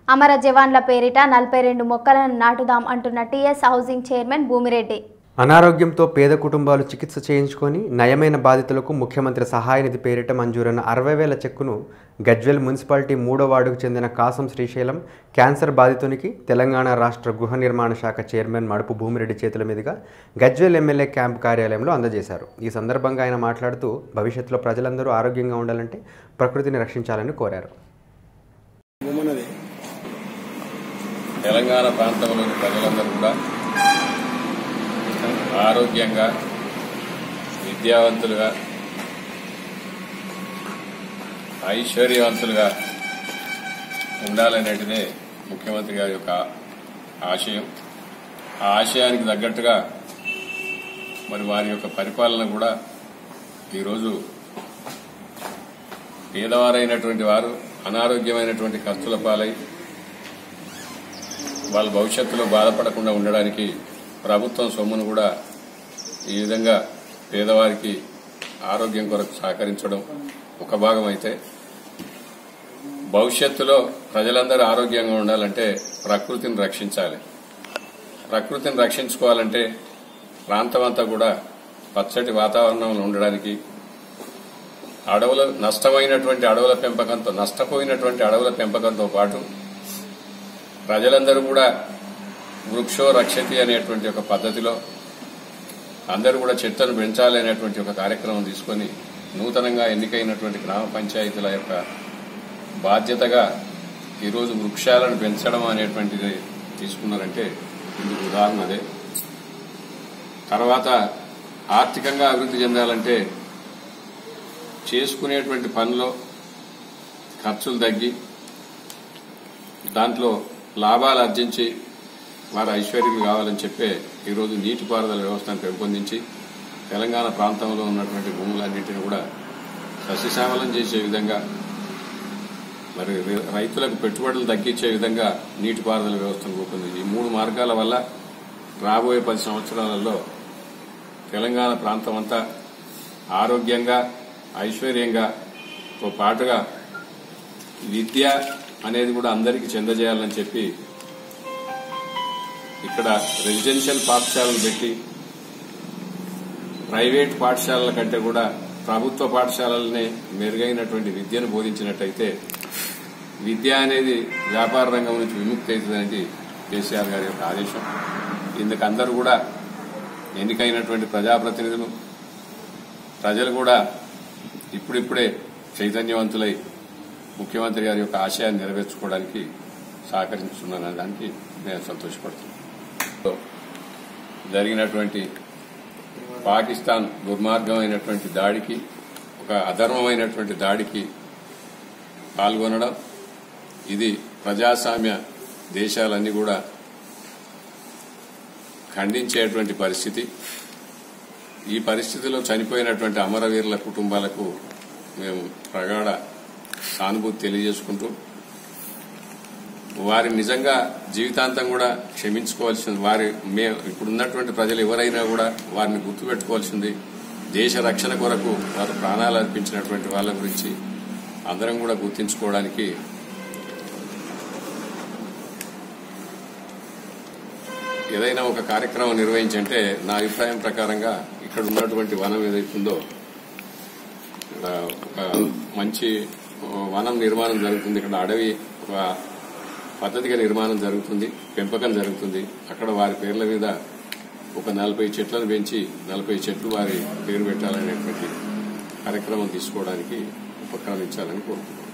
అమర జవాన్ల పేరిట నలభై రెండు మొక్కలను నాటుదాం అంటున్న టీఎస్ హౌసింగ్ చైర్మన్ భూమిరెడ్డి అనారోగ్యంతో పేద కుటుంబాలు చికిత్స చేయించుకొని నయమైన బాధితులకు ముఖ్యమంత్రి సహాయ నిధి పేరిట మంజూరైన అరవై వేల చెక్కును గజ్వెల్ మున్సిపాలిటీ మూడో వార్డుకు చెందిన కాసం శ్రీశైలం క్యాన్సర్ బాధితునికి తెలంగాణ రాష్ట్ర గృహ నిర్మాణ శాఖ చైర్మన్ మడుపు భూమిరెడ్డి చేతుల మీదుగా గజ్వెల్ ఎమ్మెల్యే క్యాంప్ కార్యాలయంలో అందజేశారు ఈ సందర్భంగా ఆయన మాట్లాడుతూ భవిష్యత్తులో ప్రజలందరూ ఆరోగ్యంగా ఉండాలంటే ప్రకృతిని రక్షించాలని కోరారు భూమన్నది తెలంగాణ ప్రాంతంలోని ప్రజలందరూ కూడా ఆరోగ్యంగా విద్యావంతులుగా ఐశ్వర్యవంతులుగా ఉండాలనేటిదే ముఖ్యమంత్రి గారి యొక్క ఆశయం ఆ ఆశయానికి తగ్గట్టుగా మరి వారి యొక్క పరిపాలన కూడా ఈరోజు పేదవారైనటువంటి వారు అనారోగ్యమైనటువంటి ఖర్చుల పాలై వాళ్ళ భవిష్యత్తులో బాధపడకుండా ఉండడానికి ప్రభుత్వం సొమ్మును కూడా ఈ విధంగా పేదవారికి ఆరోగ్యం కొరకు సహకరించడం ఒక భాగం అయితే భవిష్యత్తులో ప్రజలందరూ ఆరోగ్యంగా ఉండాలంటే ప్రకృతిని రక్షించాలి ప్రకృతిని రక్షించుకోవాలంటే ప్రాంతమంతా కూడా పచ్చటి వాతావరణంలో ఉండడానికి అడవుల నష్టమైనటువంటి అడవుల పెంపకంతో నష్టపోయినటువంటి అడవుల పెంపకంతో పాటు ప్రజలందరూ కూడా వృక్షో రక్షతి అనేటువంటి ఒక పద్ధతిలో అందరూ కూడా చెట్లను పెంచాలి అనేటువంటి ఒక కార్యక్రమం తీసుకొని నూతనంగా ఎన్నికైనటువంటి గ్రామ పంచాయతీల యొక్క బాధ్యతగా ఈరోజు వృక్షాలను పెంచడం అనేటువంటిది తీసుకున్నారంటే ఇందుకు ఉదాహరణ అదే తర్వాత ఆర్థికంగా అభివృద్ధి చెందాలంటే చేసుకునేటువంటి పనిలో ఖర్చులు తగ్గి దాంట్లో లాభాలు ఆర్జించి వారు ఐశ్వర్యం కావాలని చెప్పే ఈరోజు నీటిపారుదల వ్యవస్థను పెంపొందించి తెలంగాణ ప్రాంతంలో ఉన్నటువంటి భూములన్నింటినీ కూడా సస్యశ్యామలం చేసే విధంగా మరి రి- రైతులకు పెట్టుబడులు తగ్గించే విధంగా నీటిపారుదల వ్యవస్థను రూపొందించి ఈ మూడు మార్గాల వల్ల రాబోయే పది సంవత్సరాలలో తెలంగాణ ప్రాంతం అంతా ఆరోగ్యంగా ఐశ్వర్యంగా తో పాటుగా విద్య అనేది కూడా అందరికీ చెందజేయాలని చెప్పి ఇక్కడ రెసిడెన్షియల్ పాఠశాలలు పెట్టి ప్రైవేట్ పాఠశాలల కంటే కూడా ప్రభుత్వ పాఠశాలలనే మెరుగైనటువంటి విద్యను బోధించినట్టయితే విద్య అనేది వ్యాపార రంగం నుంచి విముక్తి అవుతుందనేది కేసీఆర్ గారి యొక్క ఆదేశం ఇందుకు అందరూ కూడా ఎన్నికైనటువంటి ప్రజాప్రతినిధులు ప్రజలు కూడా ఇప్పుడిప్పుడే చైతన్యవంతులై ముఖ్యమంత్రి గారి యొక్క ఆశయాన్ని నెరవేర్చుకోవడానికి సహకరిస్తున్నాననే దానికి నేను సంతోషపడుతున్నాను జరిగినటువంటి పాకిస్తాన్ దుర్మార్గమైనటువంటి దాడికి ఒక అధర్మమైనటువంటి దాడికి పాల్గొనడం ఇది ప్రజాస్వామ్య దేశాలన్నీ కూడా ఖండించేటువంటి పరిస్థితి ఈ పరిస్థితిలో చనిపోయినటువంటి అమరవీరుల కుటుంబాలకు మేము ప్రగాఢ సానుభూతి తెలియజేసుకుంటూ వారి నిజంగా జీవితాంతం కూడా క్షమించుకోవాల్సింది వారి మే ఇప్పుడున్నటువంటి ప్రజలు ఎవరైనా కూడా వారిని గుర్తుపెట్టుకోవాల్సింది దేశ రక్షణ కొరకు వారు ప్రాణాలు అర్పించినటువంటి వాళ్ళ గురించి అందరం కూడా గుర్తించుకోవడానికి ఏదైనా ఒక కార్యక్రమం నిర్వహించంటే నా అభిప్రాయం ప్రకారంగా ఇక్కడ ఉన్నటువంటి వనం ఏదైతుందో ఇక్కడ ఒక మంచి వనం నిర్మాణం జరుగుతుంది ఇక్కడ అడవి ఒక పద్ధతిగా నిర్మాణం జరుగుతుంది పెంపకం జరుగుతుంది అక్కడ వారి పేర్ల మీద ఒక నలభై చెట్లను పెంచి నలభై చెట్లు వారి పేరు పెట్టాలనేటువంటి కార్యక్రమం తీసుకోవడానికి ఉపక్రమించాలని కోరుతున్నాను